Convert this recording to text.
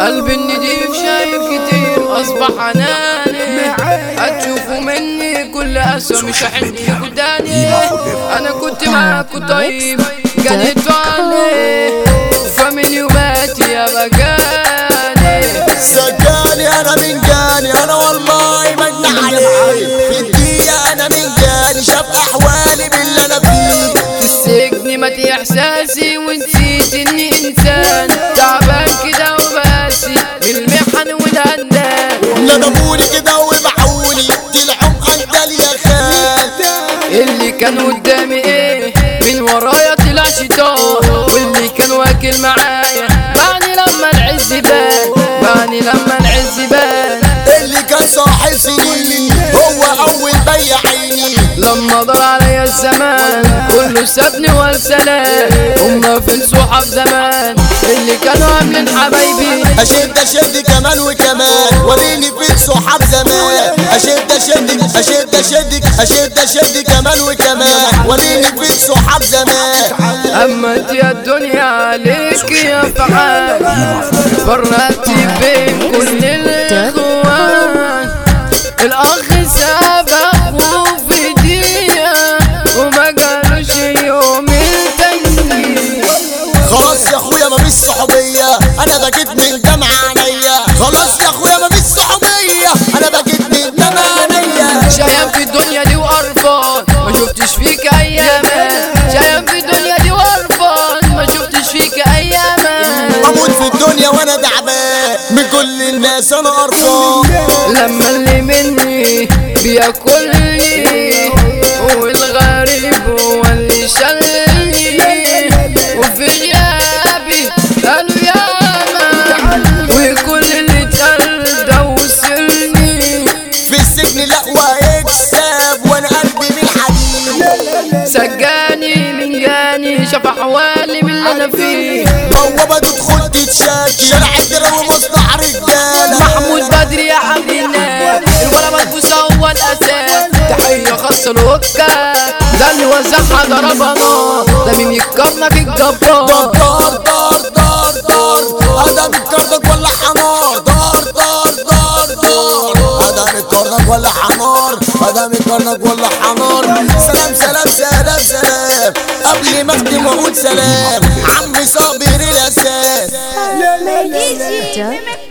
قلبي النضيف شايف كتير اصبح اناني هتشوفوا مني كل اسوء مش هحني قدامي انا كنت معاكوا طيب كانت علي فمن يوماتي يا بقالي سجاني انا من جاني انا والله مجنى عليه في الدقيقة انا من جاني شاف احوالي باللي انا فيه في السجن مات احساسي ونسيت اني انسان تعبان كده وباسي من المحن والهندان ندموني كده وبحوني طلعوا مقندل يا خال اللي كان قدامي ايه من ورايا طلع شيطان واللي كان واكل معايا بعني لما العز بان بعني لما العز بان اللي كان صاحي سنين هو اول بيع عيني لما ضل عليا الزمان كله سابني والسلام هما فين صحاب زمان اللي كانوا عاملين حبايبي اشد اشد كمان وكمان وريني فين صحاب زمان اشد اشد اشد اشد اشد اشد كمان وكمان وريني فين صحاب زمان اما انت يا الدنيا عليك يا فعال فرقت بين كل الاخوان الاخ سابق وفي دقيقة وما قالوش يوم التاني خلاص يا اخويا مفيش صحوبية انا بجيت من دمع عينيا خلاص يا اخويا مفيش صحوبية انا بجيت من دمع عينيا شايم في الدنيا دي وقرفان ما شفتش فيك اياما شايم في الدنيا دي وقرفان ما شفتش فيك اياما بموت في الدنيا وانا تعبان من كل الناس انا قرفان لما اللي مني بياكلني والغريب هو اللي شلني وفي غيابي قالوا ياما وكل اللي اتقال ده وصلني في السجن لا وهيكسب وانا قلبي من حديد سجاني من جاني شاف احوالي من اللي انا فيه بوابة تدخل تتشاكي شارع الدرا ومصنع رجالة محمود بدري يا عبد الناس الولا مدبوسة هو الأساس تحية خاصة الوكا ده اللي وزعها ضربها نار ده مين يكرنك الجبار دار دار دار دار دار ادم الكردك ولا حمار دار دار دار دار ادم الكردك ولا حمار ادم الكردك ولا حمار سلام سلام سلام سلام قبل ما اختم واقول سلام عمي صابر الاساس DJ